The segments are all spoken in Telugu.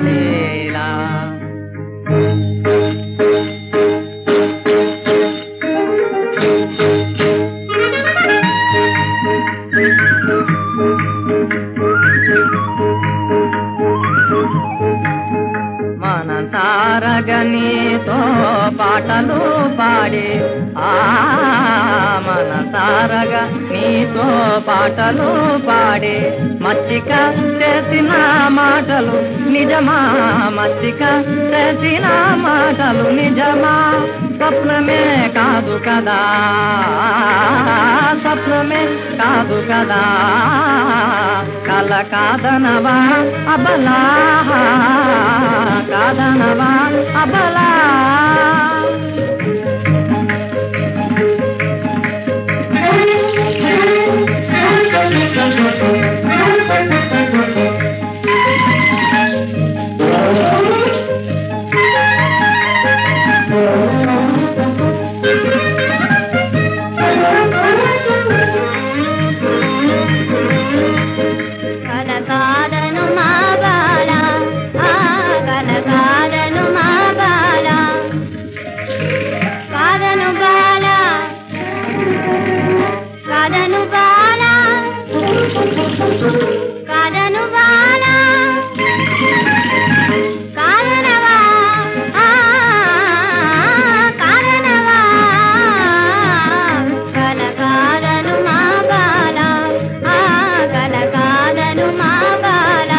రాములేలా మన తారగనితో పాటలు పాడి ఆ మన తారగ నీతో పాటలు పాడి మచ్చిక చేసిన మాటలు నిజమా మచ్చిక చేసిన మాటలు నిజమా స్వప్నమే కాదు కదా స్వప్నమే కాదు కదా కల కాదనవా అబలా కాదనవా అబలా కల కాదను మా బాల ఆ కల కాదను మా బాల కాదను బాల కాదను బాల కాదను బాల కాదనవా ఆ కాదనవా కల కాదను మా బాల ఆ కల కాదను మా బాల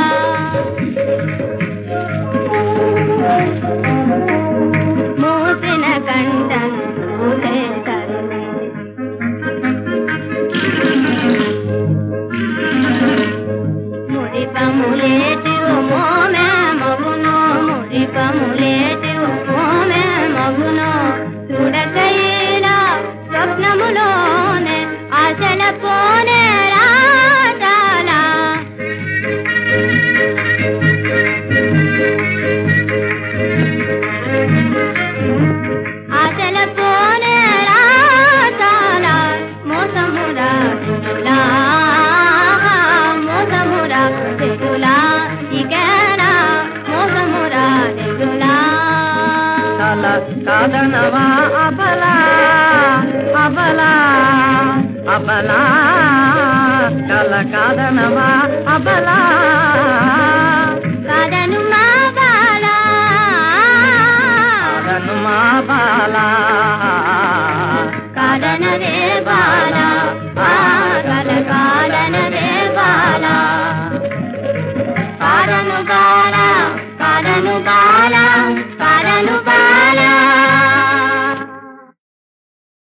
మూసిన కంఠం మూసే తరుణే మురిపములేటివు మోమే మగును మురిపములేటివు మోమే మగును చూడకైలా స్వప్నములోనే ఆశల పోనే రాజాలా ఆశల పోనే రాజాలా మోసమురా దిగులా మోసమురా దిగులా ఇకనా మోసమురా దిగులా కల కాదనవా అబలా అబలా అబలా కల కాదనవా అబలా